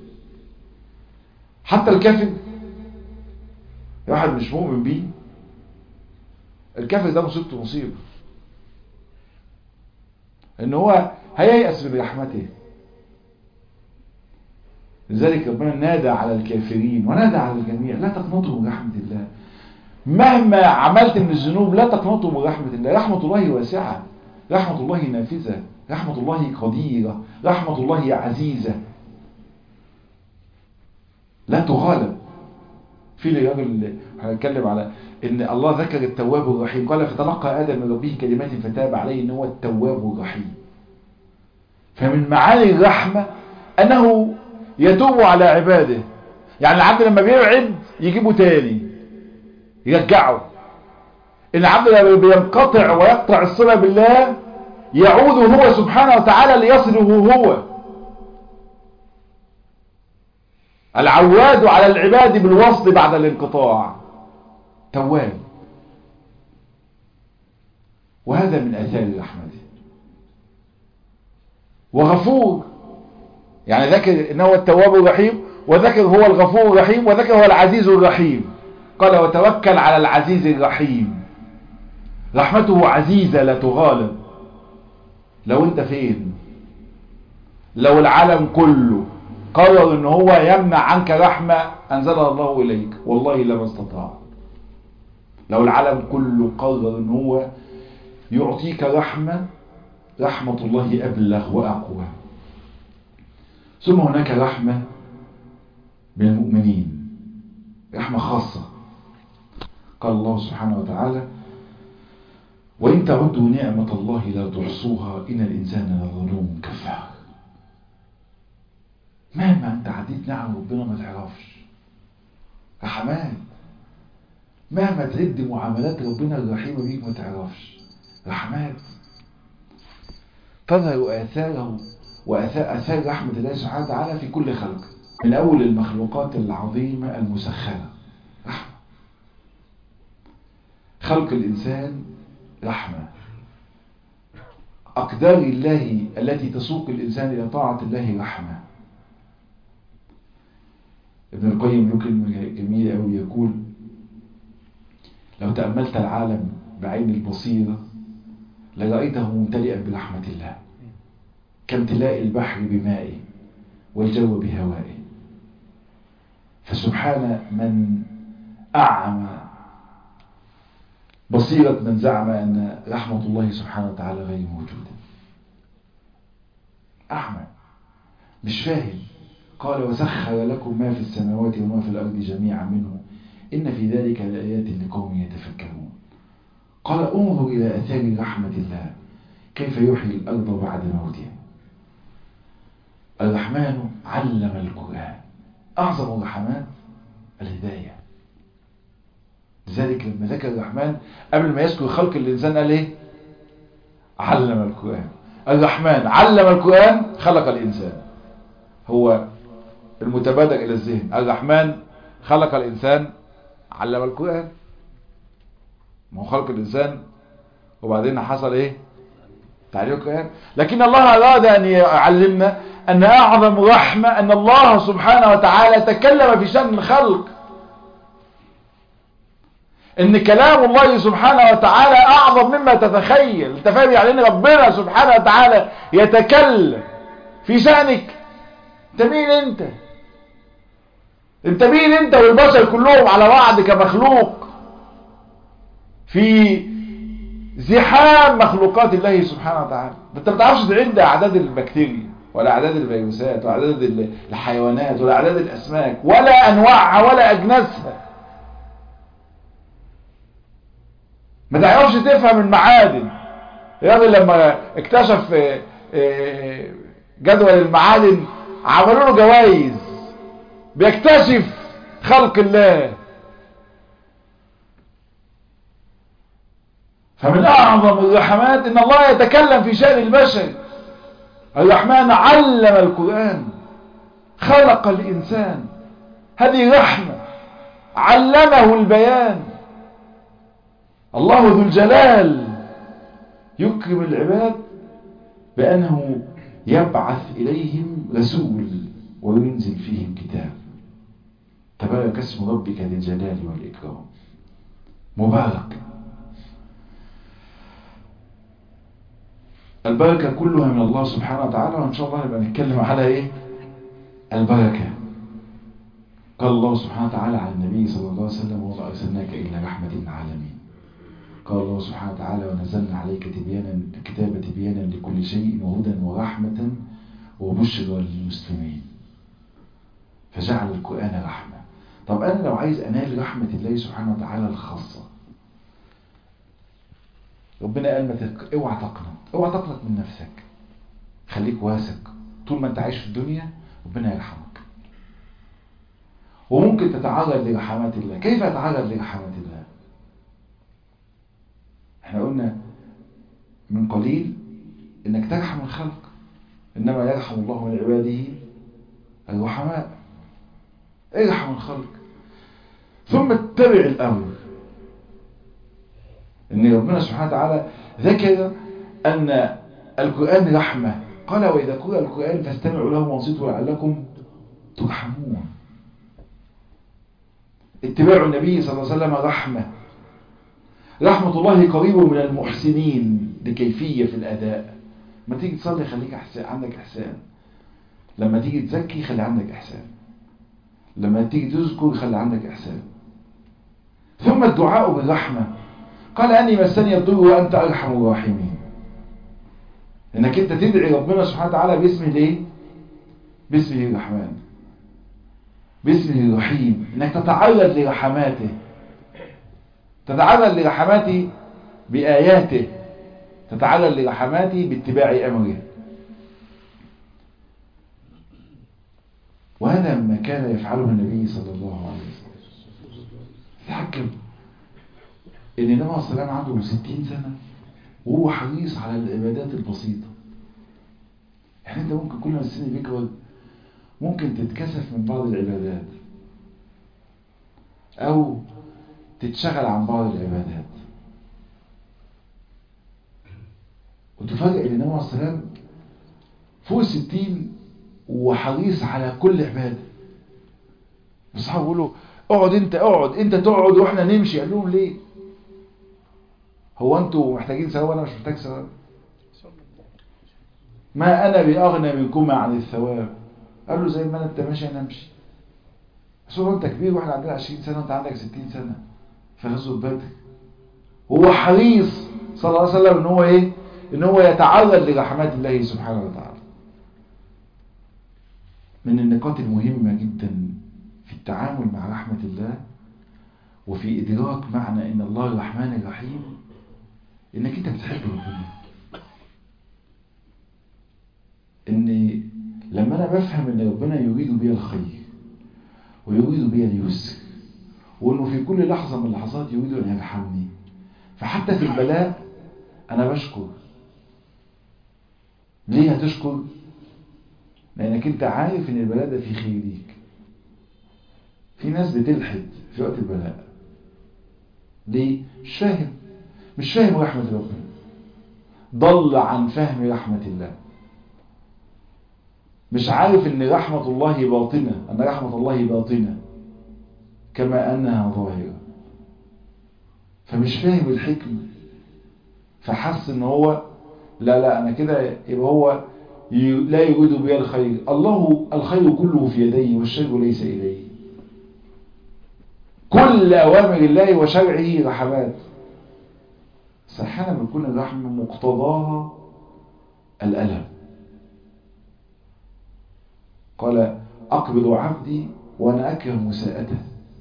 حتى الكافر واحد مش مؤمن بيه الكافر ده مصيبته مصيبه ان هو هييأس من رحمته لذلك ربنا نادى على الكافرين ونادى على الجميع لا تقنطوا من رحمة الله مهما عملت من الذنوب لا تقنطوا من رحمة الله رحمة الله واسعة رحمة الله نافذة رحمة الله قديرة رحمة الله عزيزة لا تغالب في لي راجل هنتكلم على ان الله ذكر التواب الرحيم قال فتلقى ادم من ربه كلمات فتاب عليه ان هو التواب الرحيم فمن معاني الرحمه انه يتوب على عباده يعني العبد لما بيبعد يجيبه تاني يرجعه العبد لما بينقطع ويقطع الصلة بالله يعود هو سبحانه وتعالى ليصله هو العواد على العباد بالوصل بعد الانقطاع تواب وهذا من اثار رحمته وغفور يعني ذكر انه هو التواب الرحيم وذكر هو الغفور الرحيم وذكر هو العزيز الرحيم قال وتوكل على العزيز الرحيم رحمته عزيزة لا تغالب لو انت فين لو العالم كله قرر ان هو يمنع عنك رحمة انزلها الله اليك والله لما استطاع لو العالم كله قرر ان هو يعطيك رحمة رحمة الله ابلغ واقوى ثم هناك رحمة من المؤمنين رحمة خاصة قال الله سبحانه وتعالى وإن تعدوا نعمة الله لا تحصوها إن الإنسان لظلوم كفار مهما أنت عديت نعم ربنا ما تعرفش رحمات مهما تعد معاملات ربنا الرحيمة بيك ما تعرفش رحمات تظهر آثاره وآثار رحمة الله سبحانه وتعالى في كل خلق من أول المخلوقات العظيمة المسخرة رحمة خلق الإنسان رحمة أقدار الله التي تسوق الإنسان إلى طاعة الله رحمة ابن القيم له كلمة جميلة أوي يقول لو تأملت العالم بعين البصيرة لرأيته ممتلئا برحمة الله كامتلاء البحر بمائه والجو بهوائه فسبحان من أعمى بصيرة من زعم أن رحمة الله سبحانه وتعالى غير موجودة أعمى مش فاهم قال وسخر لكم ما في السماوات وما في الأرض جميعا منه إن في ذلك لآيات لقوم يتفكرون قال انظر إلى أثار رحمة الله كيف يحيي الأرض بعد موتها الرحمن علم القرآن أعظم الرحمات الهداية لذلك لما ذكر الرحمن قبل ما يذكر خلق الإنسان قال إيه علم القرآن الرحمن علم القرآن خلق الإنسان هو المتبادر إلى الذهن الرحمن خلق الإنسان علم القرآن ما هو خلق الإنسان وبعدين حصل إيه تعليم القرآن لكن الله أراد أن يعلمنا أن أعظم رحمة أن الله سبحانه وتعالى تكلم في شأن الخلق ان كلام الله سبحانه وتعالى اعظم مما تتخيل انت فاهم يعني ان ربنا سبحانه وتعالى يتكلم في شأنك انت مين انت انت مين انت والبشر كلهم على بعض كمخلوق في زحام مخلوقات الله سبحانه وتعالى انت ما بتعرفش تعد اعداد البكتيريا ولا اعداد الفيروسات ولا اعداد الحيوانات ولا اعداد الاسماك ولا انواعها ولا اجناسها ما تعرفش تفهم المعادن الراجل لما اكتشف جدول المعادن عملوا له جوائز بيكتشف خلق الله فمن اعظم الرحمات ان الله يتكلم في شأن البشر الرحمن علم القرآن خلق الانسان هذه رحمة علمه البيان الله ذو الجلال يكرم العباد بأنه يبعث إليهم رسول وينزل فيهم كتاب تبارك اسم ربك ذي الجلال والإكرام مبارك البركة كلها من الله سبحانه وتعالى وإن شاء الله نبقى نتكلم على إيه البركة قال الله سبحانه وتعالى عن النبي صلى الله عليه وسلم وما أرسلناك إلا رحمة للعالمين قال الله سبحانه وتعالى ونزلنا عليك تبيانا الكتاب تبيانا لكل شيء وهدى ورحمة وبشرى للمسلمين فجعل القرآن رحمة طب أنا لو عايز أنال رحمة الله سبحانه وتعالى الخاصة ربنا قال ما تك... اوعى تقنط اوعى تقنط من نفسك خليك واثق طول ما انت عايش في الدنيا ربنا يرحمك وممكن تتعرض لرحمات الله كيف اتعرض لرحمات الله احنا قلنا من قليل انك ترحم الخلق انما يرحم الله من عباده الرحماء ارحم الخلق ثم اتبع الامر ان ربنا سبحانه وتعالى ذكر ان القرآن رحمة قال واذا قرأ القرآن فاستمعوا له وانصتوا لعلكم ترحمون اتباع النبي صلى الله عليه وسلم رحمة رحمة الله قريب من المحسنين لكيفية في الأداء ما تيجي تصلي خليك أحسان عندك إحسان لما تيجي تزكي خلي عندك إحسان لما تيجي تذكر خلي عندك إحسان ثم الدعاء بالرحمة قال أني مسني الضر وأنت أرحم الراحمين إنك أنت تدعي ربنا سبحانه وتعالى باسمه ليه باسمه الرحمن باسمه الرحيم إنك تتعرض لرحماته تتعرض لرحماته بآياته تتعرض لرحماته باتباع أمره وهذا ما كان يفعله النبي صلى الله عليه وسلم تحكم ان النبي عليه الصلاه عنده 60 سنه وهو حريص على العبادات البسيطه يعني انت ممكن كل ما السن بيكبر ممكن تتكسف من بعض العبادات او تتشغل عن بعض العبادات وتفاجئ ان النبي عليه الصلاه فوق الستين وحريص على كل عباده اصحابه يقولوا اقعد انت اقعد انت تقعد واحنا نمشي قال لهم ليه هو انتوا محتاجين ثواب انا مش محتاج ثواب ما انا باغنى منكم عن الثواب قال له زي ما انا انت ماشي انا امشي بس هو انت كبير واحنا عندنا 20 سنه وانت عندك 60 سنه في غزوه بدر هو حريص صلى الله عليه وسلم ان هو ايه ان هو يتعرض لرحمات الله سبحانه وتعالى من النقاط المهمه جدا في التعامل مع رحمه الله وفي ادراك معنى ان الله الرحمن الرحيم انك انت بتحب ربنا ان لما انا بفهم ان ربنا يريد بي الخير ويريد بي اليسر وانه في كل لحظة من اللحظات يريد ان يرحمني فحتى في البلاء انا بشكر ليه هتشكر لانك انت عارف ان البلاء ده فيه خير ليك في ناس بتلحد في وقت البلاء ليه مش فاهم مش فاهم رحمة ربنا ضل عن فهم رحمة الله مش عارف ان رحمة الله باطنة ان رحمة الله باطنة كما انها ظاهرة فمش فاهم الحكمة فحس ان هو لا لا انا كده يبقى هو لا يريد بي الخير الله الخير كله في يديه والشر ليس اليه كل اوامر الله وشرعه رحمات بس احيانا بيكون الرحمة مقتضاها الألم قال أقبض عبدي وأنا أكره مساءته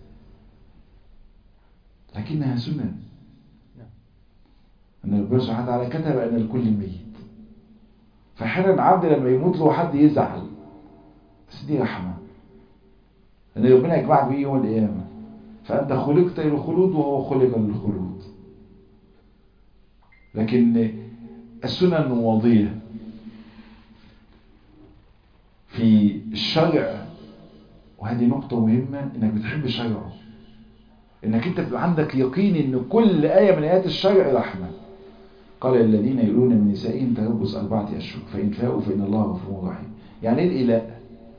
لكنها سنة أن ربنا سبحانه وتعالى كتب أن الكل ميت فأحيانا العبد لما يموت له حد يزعل بس دي رحمة أن ربنا يجمعك بيه يوم القيامة فأنت خلقت للخلود وهو خلق للخلود لكن السنن الماضية في الشرع وهذه نقطة مهمة انك بتحب شرعه انك انت تبقى عندك يقين ان كل آية من آيات الشرع رحمة قال الذين يقولون من نسائهم تربص أربعة أشهر فإن فاءوا فإن الله غفور رحيم يعني ايه الإيلاء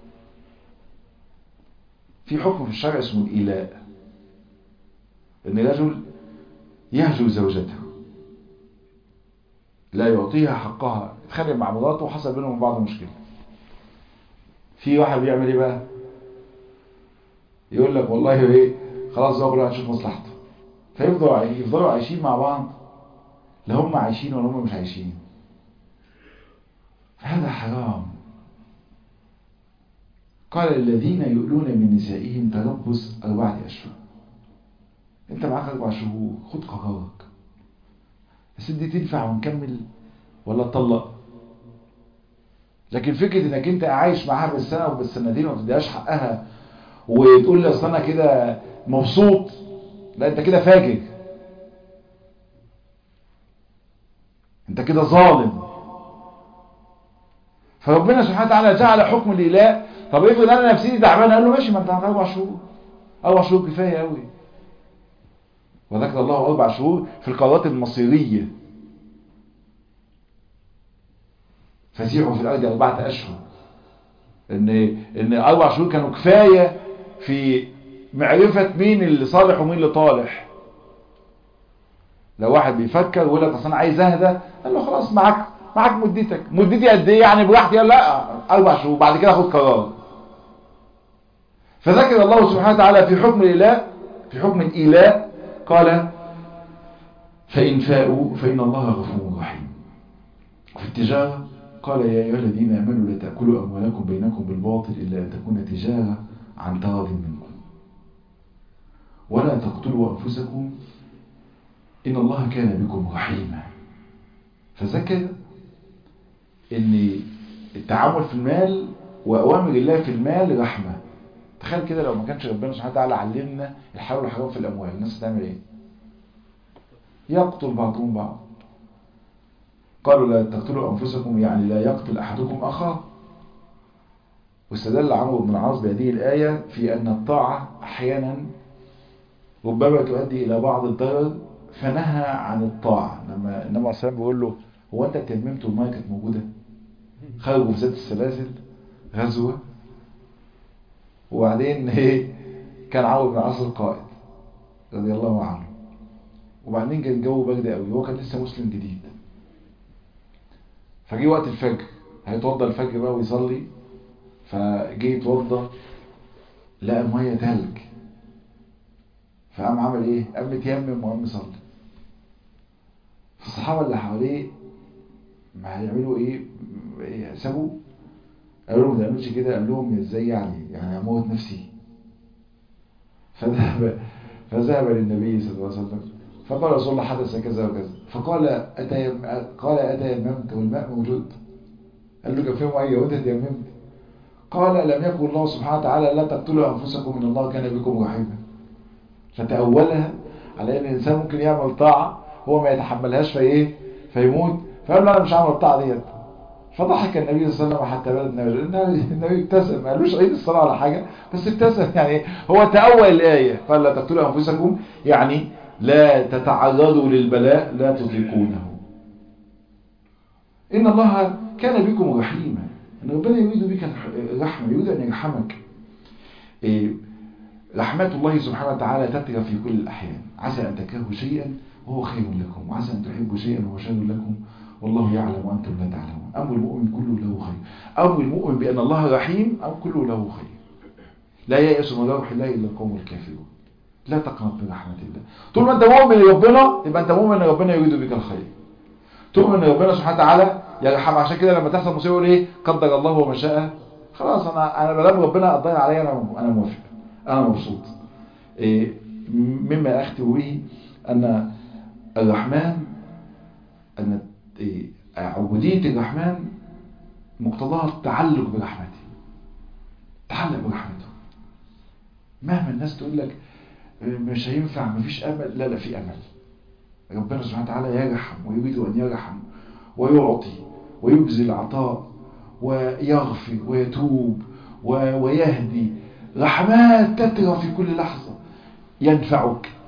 في حكم في الشرع اسمه الإيلاء ان رجل يهجو زوجته لا يعطيها حقها اتخانق مع مراته وحصل بينهم بعض مشكله في واحد بيعمل ايه بقى يقول لك والله ايه خلاص زوج له هنشوف مصلحته فيفضلوا يفضلوا عايشين مع بعض لا هم عايشين ولا هم مش عايشين فهذا حرام قال الذين يؤلون من نسائهم تربص أربعة أشهر انت معاك أربع شهور خد قرارك بس دي تنفع ونكمل ولا تطلق لكن فكرة انك انت عايش معاها بالسنة وبالسنتين وما تديهاش حقها وتقول لي اصل انا كده مبسوط لا انت كده فاجر انت كده ظالم فربنا سبحانه وتعالى جعل حكم الاله طب افرض انا نفسيتي تعبانه قال له ماشي ما انت عندك اربع شهور اربع شهور كفايه قوي وذكر الله اربع شهور في القرارات المصيريه فسيحوا في الارض اربعه اشهر ان ان اربع شهور كانوا كفايه في معرفه مين اللي صالح ومين اللي طالح لو واحد بيفكر ويقول لك اصل انا عايز اهدى قال له خلاص معاك معاك مدتك مدتي قد ايه يعني براحتي لا اربع شهور بعد كده اخد قرار فذكر الله سبحانه وتعالى في حكم الاله في حكم الاله قال فان فاءوا فان الله غفور رحيم في التجاره قال يا ايها الذين امنوا لا تاكلوا اموالكم بينكم بالباطل الا ان تكون تجاره عن تراض منكم ولا تقتلوا انفسكم ان الله كان بكم رحيما فذكر ان التعامل في المال واوامر الله في المال رحمه تخيل كده لو ما كانش ربنا سبحانه وتعالى علمنا الحلال والحرام في الاموال الناس هتعمل ايه يقتل بعضهم بعض قالوا لا تقتلوا انفسكم يعني لا يقتل احدكم اخاه واستدل عمرو بن العاص بهذه الايه في ان الطاعه احيانا ربما تؤدي الى بعض الضرر فنهى عن الطاعه لما النبي عليه الصلاه بيقول له هو انت تيممت والميه كانت موجوده خرجوا في ذات السلاسل غزوه وبعدين ايه كان عمرو بن العاص القائد رضي الله عنه وبعدين كان الجو برد قوي هو كان لسه مسلم جديد فجي وقت الفجر هيتوضى الفجر بقى ويصلي فجه يتوضى لقى الميه تلج فقام عمل ايه قام متيمم وقام مصلي فالصحابه اللي حواليه ما هيعملوا ايه سابوه قالوا له ما تعملش كده قال لهم ازاي يعني يعني اموت نفسي فذهب فذهب للنبي صلى الله عليه وسلم فقال رسول الله حدث كذا وكذا فقال أتى قال أتيممت والماء موجود قال له كان فيه ميه وانت تيممت قال لم يكن الله سبحانه وتعالى لا تقتلوا انفسكم ان الله كان بكم رحيما فتأولها على ان الانسان ممكن يعمل طاعه هو ما يتحملهاش في ايه فيموت فقال له انا مش هعمل الطاعه ديت فضحك النبي صلى الله عليه وسلم حتى بلد النبي ابتسم ما قالوش عيد الصلاه ولا حاجه بس ابتسم يعني هو تأول الايه قال لا تقتلوا انفسكم يعني لا تتعرضوا للبلاء لا تطيقونه إن الله كان بكم رحيما إن ربنا يريد بك الرحمة يريد أن يرحمك إيه رحمة الله سبحانه وتعالى تترى في كل الأحيان عسى أن تكرهوا شيئا وهو خير لكم وعسى أن تحبوا شيئا وهو شر لكم والله يعلم وأنتم لا تعلمون أمر المؤمن كله له خير أمر المؤمن بأن الله رحيم أو كله له خير لا ييأس من روح الله إلا القوم الكافرون لا تقنط من رحمة الله طول ما انت مؤمن لربنا يبقى انت مؤمن ان ربنا يريد بك الخير تؤمن ان ربنا سبحانه وتعالى يرحم عشان كده لما تحصل مصيبه يقول ايه قدر الله وما شاء خلاص انا انا بلام ربنا قدر عليا انا انا موافق انا مبسوط إيه مما اختم به ان الرحمن ان إيه عبوديه الرحمن مقتضاها التعلق برحمته تعلق برحمته مهما الناس تقول لك مش هينفع مفيش امل لا لا في امل ربنا سبحانه وتعالى يرحم ويريد ان يرحم ويعطي ويبذل العطاء ويغفر ويتوب ويهدي رحمات تترى في كل لحظة ينفعك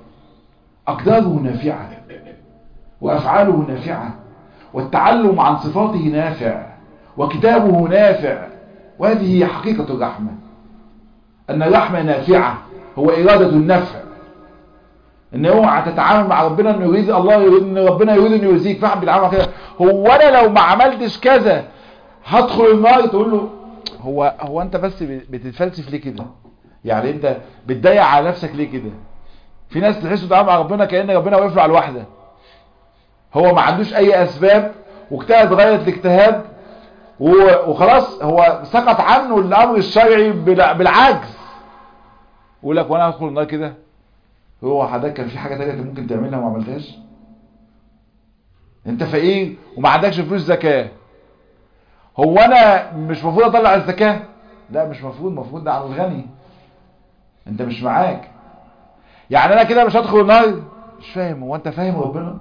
أقداره نافعة وأفعاله نافعة والتعلم عن صفاته نافع وكتابه نافع وهذه هي حقيقة الرحمة أن الرحمة نافعة هو إرادة النفع ان اوعى تتعامل مع ربنا انه يريد الله يريد ان ربنا يريد انه يرزيك فاهم بيتعامل كده هو انا لو ما عملتش كذا هدخل النار تقول له هو هو انت بس بتتفلسف ليه كده يعني انت بتضيق على نفسك ليه كده في ناس تحس بتتعامل مع ربنا كأن ربنا واقف له على الواحده هو ما عندوش اي اسباب واجتهد غايه الاجتهاد وخلاص هو سقط عنه الامر الشرعي بالعجز يقول لك وانا هدخل النار كده هو حضرتك كان في حاجه تانية ممكن تعملها وما عملتهاش انت فقير وما عندكش فلوس زكاه هو انا مش المفروض اطلع الزكاه لا مش مفروض المفروض ده على الغني انت مش معاك يعني انا كده مش هدخل النار مش فاهم هو انت فاهم ربنا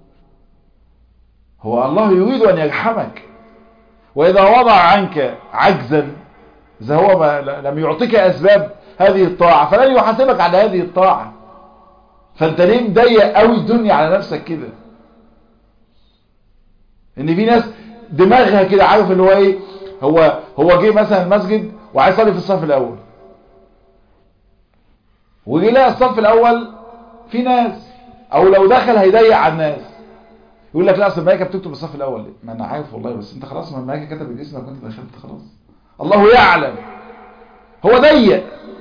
هو الله يريد ان يرحمك واذا وضع عنك عجزا اذا هو ما لم يعطيك اسباب هذه الطاعه فلن يحاسبك على هذه الطاعه فانت ليه مضيق قوي الدنيا على نفسك كده ان في ناس دماغها كده عارف اللي هو ايه هو هو جه مثلا المسجد وعايز يصلي في الصف الاول وجي لقى الصف الاول في ناس او لو دخل هيضيق على الناس يقول لك لا اصل الملائكه بتكتب الصف الاول ليه؟ ما انا عارف والله بس انت خلاص ما الملائكه كتبت اسمك وانت دخلت خلاص الله يعلم هو ضيق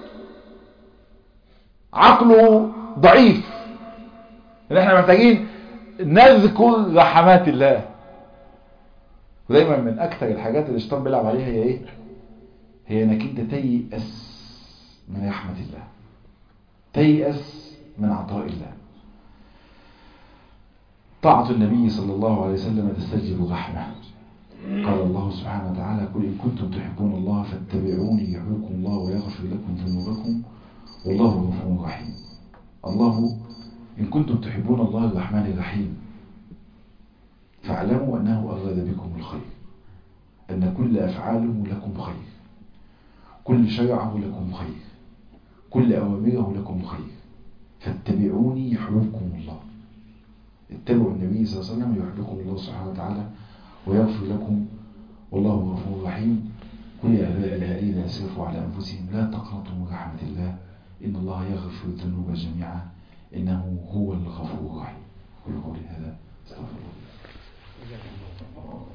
عقله ضعيف ان احنا محتاجين نذكر رحمات الله ودايما من اكثر الحاجات اللي الشيطان بيلعب عليها هي ايه هي انك انت تيأس من رحمة الله تيأس من عطاء الله طاعة النبي صلى الله عليه وسلم تستجلب رحمة قال الله سبحانه وتعالى قل إن كنتم تحبون الله فاتبعوني يحبكم الله ويغفر لكم ذنوبكم والله غفور رحيم الله إن كنتم تحبون الله الرحمن الرحيم فاعلموا أنه أراد بكم الخير أن كل أفعاله لكم خير كل شرعه لكم خير كل أوامره لكم خير فاتبعوني يحببكم الله اتبعوا النبي صلى الله عليه وسلم يحببكم الله سبحانه وتعالى ويغفر لكم والله غفور رحيم قل يا عبادي الذين اسرفوا على انفسهم لا تقنطوا من رحمه الله ان الله يغفر الذنوب جميعا انه هو الغفور الرحيم قل قولي هذا استغفر الله